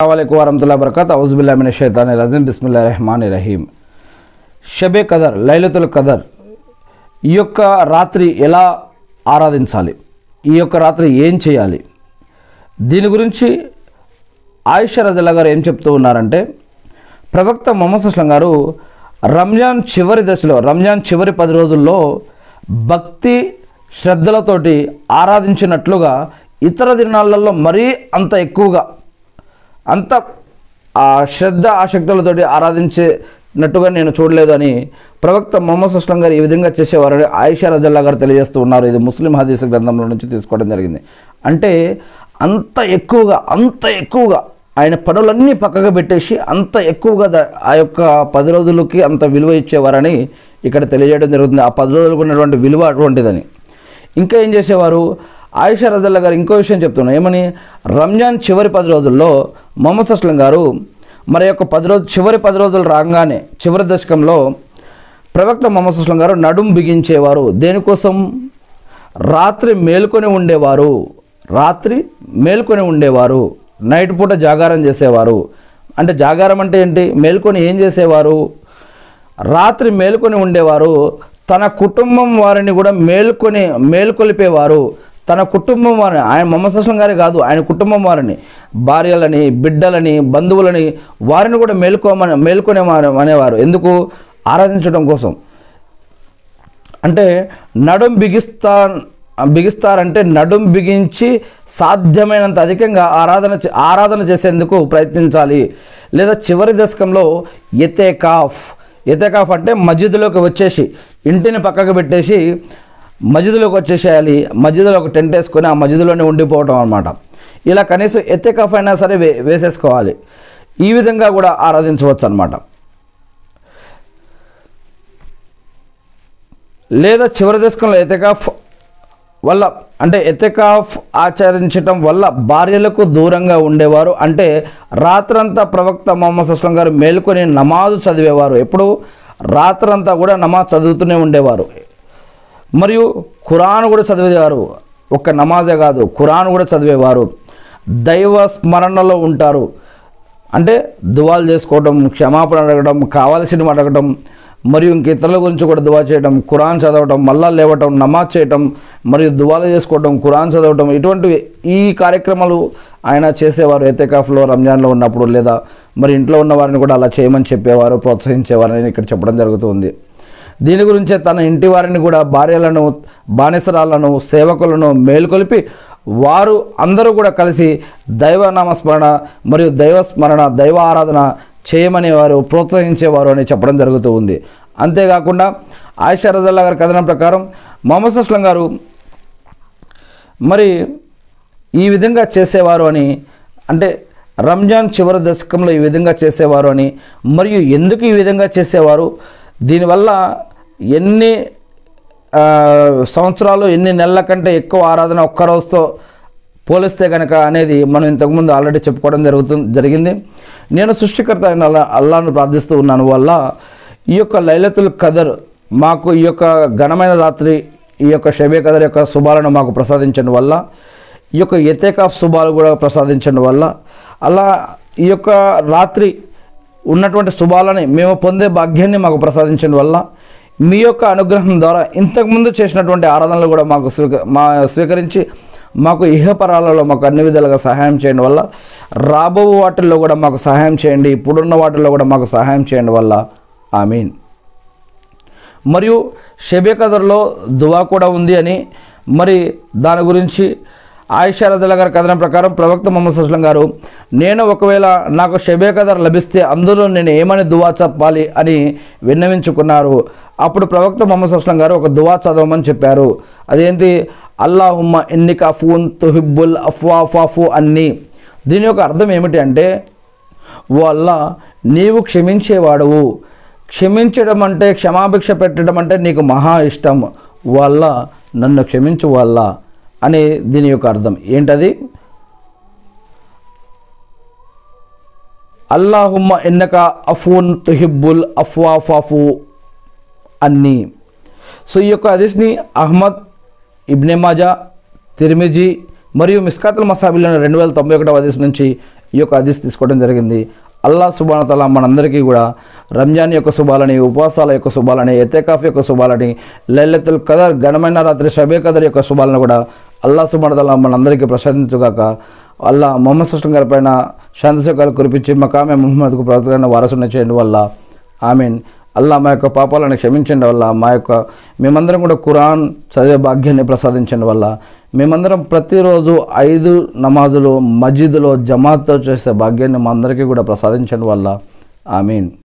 అస్సలాము వరహతుల్లా బరకత్ ఔజుబుల్లామిన షైతాని రజీం బిస్మిల్లా రెహమాన్ రహీం షబే కదర్ లైలతుల్ కదర్ ఈ యొక్క రాత్రి ఎలా ఆరాధించాలి ఈ యొక్క రాత్రి ఏం చేయాలి దీని గురించి ఆయిషా రజల్లా గారు ఏం చెప్తూ ఉన్నారంటే ప్రవక్త మొహమ్మద్ అస్లం గారు రంజాన్ చివరి దశలో రంజాన్ చివరి పది రోజుల్లో భక్తి శ్రద్ధలతోటి ఆరాధించినట్లుగా ఇతర దినాలలో మరీ అంత ఎక్కువగా అంత ఆ శ్రద్ధ ఆసక్తులతోటి ఆరాధించేనట్టుగా నేను చూడలేదు అని ప్రవక్త మొహమ్మద్ అస్లం గారు ఈ విధంగా చేసేవారని ఆయిషా రజల్లా గారు తెలియజేస్తూ ఉన్నారు ఇది ముస్లిం హదీస్ గ్రంథంలో నుంచి తీసుకోవడం జరిగింది అంటే అంత ఎక్కువగా అంత ఎక్కువగా ఆయన పనులన్నీ పక్కకు పెట్టేసి అంత ఎక్కువగా ద- ఆ యొక్క పది రోజులకి అంత విలువ ఇచ్చేవారని ఇక్కడ తెలియజేయడం జరుగుతుంది ఆ పది రోజులకు ఉన్నటువంటి విలువ అటువంటిదని ఇంకా ఏం చేసేవారు ఆయిషా రజల్లా గారు ఇంకో విషయం చెప్తున్నారు ఏమని రంజాన్ చివరి పది రోజుల్లో మొహమ్మద్ అస్లం గారు మరి యొక్క పది రోజు చివరి పది రోజులు రాగానే చివరి దశకంలో ప్రవక్త మొహమ్మద్ అస్లం గారు నడుం బిగించేవారు దేనికోసం రాత్రి మేల్కొని ఉండేవారు రాత్రి మేల్కొని ఉండేవారు నైట్ పూట జాగారం చేసేవారు అంటే జాగారం అంటే ఏంటి మేల్కొని ఏం చేసేవారు రాత్రి మేల్కొని ఉండేవారు తన కుటుంబం వారిని కూడా మేల్కొని మేల్కొలిపేవారు తన కుటుంబం వారిని ఆయన మొహమ్మద్ అస్లం గారే కాదు ఆయన కుటుంబం వారిని భార్యలని బిడ్డలని బంధువులని వారిని కూడా మేల్కోమని మేల్కొనే అనేవారు ఎందుకు ఆరాధించడం కోసం అంటే నడుం బిగిస్తా బిగిస్తారంటే నడుం బిగించి సాధ్యమైనంత అధికంగా ఆరాధన చే- ఆరాధన చేసేందుకు ప్రయత్నించాలి లేదా చివరి దశకంలో ఎతేకాఫ్ ఎతేకాఫ్ అంటే మస్జిద్లోకి వచ్చేసి ఇంటిని పక్కకు పెట్టేసి మస్జిద్లోకి వచ్చేసేయాలి మస్జిద్లో ఒక టెంట్ వేసుకొని ఆ మస్జిద్లోనే ఉండిపోవటం అనమాట ఇలా కనీసం ఎతేకాఫ్ అయినా సరే వే వేసేసుకోవాలి ఈ విధంగా కూడా ఆరాధించవచ్చు అనమాట లేదా చివరి దశకంలో ఎతకాఫ్ వల్ల అంటే ఎతకాఫ్ ఆచరించటం వల్ల భార్యలకు దూరంగా ఉండేవారు అంటే రాత్రంతా ప్రవక్త మొహమ్మద్ అస్లం గారు మేల్కొని నమాజు చదివేవారు ఎప్పుడు రాత్రంతా కూడా నమాజ్ చదువుతూనే ఉండేవారు మరియు ఖురాన్ కూడా చదివేవారు ఒక్క నమాజే కాదు ఖురాన్ కూడా చదివేవారు దైవ స్మరణలో ఉంటారు అంటే దువాలు చేసుకోవడం క్షమాపణ అడగడం కావాల్సినవి అడగడం మరియు ఇంక ఇతరుల గురించి కూడా దువా చేయడం ఖురాన్ చదవటం మళ్ళా లేవటం నమాజ్ చేయటం మరియు దువాలు చేసుకోవడం ఖురాన్ చదవటం ఇటువంటివి ఈ కార్యక్రమాలు ఆయన చేసేవారు ఎతేకాఫ్లో రంజాన్లో ఉన్నప్పుడు లేదా మరి ఇంట్లో ఉన్న వారిని కూడా అలా చేయమని చెప్పేవారు ప్రోత్సహించేవారని ఇక్కడ చెప్పడం జరుగుతుంది దీని గురించే తన ఇంటి వారిని కూడా భార్యలను బానిసరాలను సేవకులను మేల్కొలిపి వారు అందరూ కూడా కలిసి దైవనామస్మరణ మరియు దైవ స్మరణ దైవ ఆరాధన చేయమనేవారు ప్రోత్సహించేవారు అని చెప్పడం జరుగుతూ ఉంది అంతేకాకుండా ఆయిషా రజల్లా గారి కథనం ప్రకారం మొహమ్మద్ అస్లం గారు మరి ఈ విధంగా చేసేవారు అని అంటే రంజాన్ చివరి దశకంలో ఈ విధంగా చేసేవారు అని మరియు ఎందుకు ఈ విధంగా చేసేవారు దీనివల్ల ఎన్ని ఆ, సంవత్సరాలు ఎన్ని నెలల కంటే ఎక్కువ ఆరాధన ఒక్క రోజుతో పోలిస్తే కనుక అనేది మనం ఇంతకుముందు ఆల్రెడీ చెప్పుకోవడం జరుగుతుంది జరిగింది నేను సృష్టికర్త అయిన అల్లా అల్లాను ప్రార్థిస్తూ ఉన్నాను వల్ల ఈ యొక్క లైలతుల్ కదర్ మాకు ఈ యొక్క ఘనమైన రాత్రి ఈ యొక్క షబే కదర్ యొక్క శుభాలను మాకు ప్రసాదించడం వల్ల ఈ యొక్క ఎతేకాఫ్ శుభాలు కూడా ప్రసాదించడం వల్ల అలా ఈ యొక్క రాత్రి ఉన్నటువంటి శుభాలని మేము పొందే భాగ్యాన్ని మాకు ప్రసాదించడం వల్ల మీ యొక్క అనుగ్రహం ద్వారా ఇంతకుముందు చేసినటువంటి ఆరాధనలు కూడా మాకు స్వీక మా స్వీకరించి మాకు ఇహపరాలలో మాకు అన్ని విధాలుగా సహాయం చేయడం వల్ల రాబో వాటిల్లో కూడా మాకు సహాయం చేయండి ఇప్పుడున్న వాటిల్లో కూడా మాకు సహాయం చేయడం వల్ల ఆమీన్ మరియు షబే కదర్లో దువా కూడా ఉంది అని మరి దాని గురించి ఆయిషా రజల గారి కథనం ప్రకారం ప్రవక్త మొహమ్మద్ సుస్లం గారు నేను ఒకవేళ నాకు షబే కదర్ లభిస్తే అందులో నేను ఏమని దువా చెప్పాలి అని విన్నవించుకున్నారు అప్పుడు ప్రవక్త మొహమ్మద్ సుస్లం గారు ఒక దువా చదవమని చెప్పారు అదేంటి అల్లాహుమ్మ ఎన్నిక అఫూన్ తుహిబ్బుల్ అఫ్వాఫాఫు అన్ని దీని యొక్క అర్థం ఏమిటి అంటే ఓ అల్లా నీవు క్షమించేవాడువు క్షమించడం అంటే క్షమాభిక్ష పెట్టడం అంటే నీకు మహా ఇష్టం వల్ల నన్ను క్షమించు వల్ల అని దీని యొక్క అర్థం ఏంటది అల్లాహుమ్మ ఎన్నక అఫూన్ తుహిబ్బుల్ అఫ్వాఫాఫు అన్నీ సో ఈ యొక్క హదీస్ని అహ్మద్ ఇబ్నె మాజా తిరిమిజీ మరియు మిస్కాతుల్ మసాబిల్ రెండు వేల తొంభై ఒకటో హదీస్ నుంచి ఈ యొక్క హదీస్ తీసుకోవడం జరిగింది అల్లా సుబానతల మనందరికీ కూడా రంజాన్ యొక్క శుభాలని ఉపవాసాల యొక్క శుభాలని ఎతేకాఫ్ యొక్క శుభాలని లలితుల్ కదర్ ఘనమైన రాత్రి షబే కదర్ యొక్క శుభాలను కూడా అల్లా సుబానతల మనందరికీ ప్రసాదించుగాక అల్లా మొహమ్మద్ సుస్లం గారి పైన శాంతిశోకాలు కురిపించి మకామే ముహమ్మద్కు ప్రవక్తలైన వారసుని చేయండి వల్ల ఆమీన్ అల్లా మా యొక్క పాపాలను క్షమించండి వల్ల మా యొక్క మేమందరం కూడా ఖురాన్ చదివే భాగ్యాన్ని ప్రసాదించండి వల్ల మేమందరం ప్రతిరోజు ఐదు నమాజులు మస్జిద్లో జమాత్తో చేసే భాగ్యాన్ని మా అందరికీ కూడా ప్రసాదించండి వల్ల ఆమీన్